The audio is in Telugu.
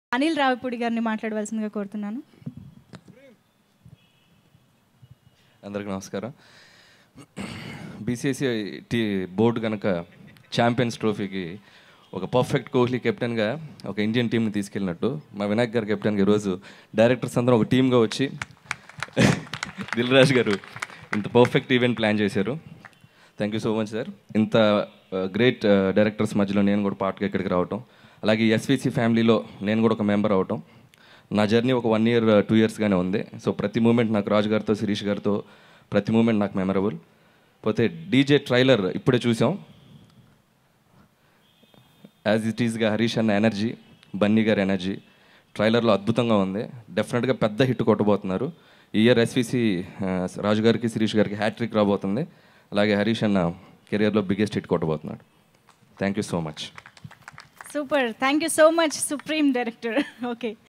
అనిల్ రావిపూడి గారిని మాట్లాడవలసిందిగా కోరుతున్నాను అందరికీ నమస్కారం బీసీసీ టీ బోర్డు కనుక ఛాంపియన్స్ ట్రోఫీకి ఒక పర్ఫెక్ట్ కోహ్లీ కెప్టెన్గా ఒక ఇండియన్ టీంని తీసుకెళ్ళినట్టు మా వినాయక్ గారు కెప్టెన్గా ఈరోజు డైరెక్టర్స్ అందరం ఒక టీమ్గా వచ్చి దిల్ రాజు గారు ఇంత పర్ఫెక్ట్ ఈవెంట్ ప్లాన్ చేశారు thank you so much sir ఇంత గ్రేట్ డైరెక్టర్స్ మధ్యలో నేను కూడా పార్ట్గా ఇక్కడికి రావటం అలాగే ఎస్విసి ఫ్యామిలీలో నేను కూడా ఒక మెంబర్ అవటం నా జర్నీ ఒక వన్ ఇయర్ టూ ఇయర్స్గానే ఉంది సో ప్రతి మూమెంట్ నాకు రాజు గారితో శిరీష్ గారితో ప్రతి మూమెంట్ నాకు మెమరబుల్ పోతే డీజే ట్రైలర్ ఇప్పుడే చూసాం యాజ్ ఇట్ ఈస్గా హరీష్ అన్న ఎనర్జీ బన్నీ గారి ఎనర్జీ ట్రైలర్లో అద్భుతంగా ఉంది డెఫినెట్గా పెద్ద హిట్ కొట్టబోతున్నారు ఈ ఇయర్ ఎస్విసి రాజు గారికి శిరీష్ గారికి హ్యాట్రిక్ రాబోతుంది అలాగే హరీష్ అన్న కెరియర్లో బిగ్గెస్ట్ హిట్ కొట్టబోతున్నాడు thank you so much super thank you so much supreme director okay